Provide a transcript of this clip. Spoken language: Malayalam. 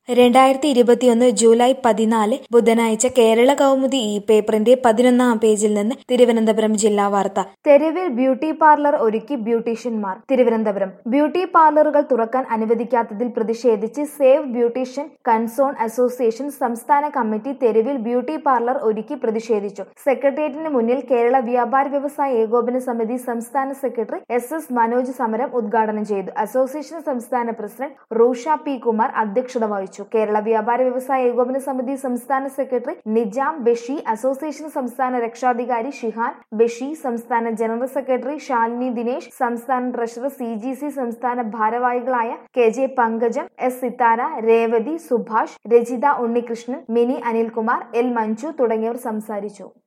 രണ്ടായിരത്തി ഇരുപത്തിയൊന്ന് ജൂലൈ പതിനാല് ബുധനാഴ്ച കേരള കൗമുദി ഈ പേപ്പറിന്റെ പതിനൊന്നാം പേജിൽ നിന്ന് തിരുവനന്തപുരം ജില്ലാ വാർത്ത തെരുവിൽ ബ്യൂട്ടി പാർലർ ഒരുക്കി ബ്യൂട്ടീഷ്യന്മാർ തിരുവനന്തപുരം ബ്യൂട്ടി പാർലറുകൾ തുറക്കാൻ അനുവദിക്കാത്തതിൽ പ്രതിഷേധിച്ച് സേവ് ബ്യൂട്ടീഷ്യൻ കൺസോൺ അസോസിയേഷൻ സംസ്ഥാന കമ്മിറ്റി തെരുവിൽ ബ്യൂട്ടി പാർലർ ഒരുക്കി പ്രതിഷേധിച്ചു സെക്രട്ടേറിയറ്റിന് മുന്നിൽ കേരള വ്യാപാര വ്യവസായ ഏകോപന സമിതി സംസ്ഥാന സെക്രട്ടറി എസ് എസ് മനോജ് സമരം ഉദ്ഘാടനം ചെയ്തു അസോസിയേഷൻ സംസ്ഥാന പ്രസിഡന്റ് റൂഷ പി കുമാർ അധ്യക്ഷത വഹിച്ചു കേരള വ്യാപാര വ്യവസായ ഏകോപന സമിതി സംസ്ഥാന സെക്രട്ടറി നിജാം ബഷി അസോസിയേഷൻ സംസ്ഥാന രക്ഷാധികാരി ഷിഹാൻ ബഷി സംസ്ഥാന ജനറൽ സെക്രട്ടറി ശാലിനി ദിനേശ് സംസ്ഥാന ട്രഷറർ സി ജി സി സംസ്ഥാന ഭാരവാഹികളായ K J Pankajam S Sithara Revathi Subhash Rajitha Unnikrishnan Mini Anilkumar L Manju തുടങ്ങിയവർ സംസാരിച്ചു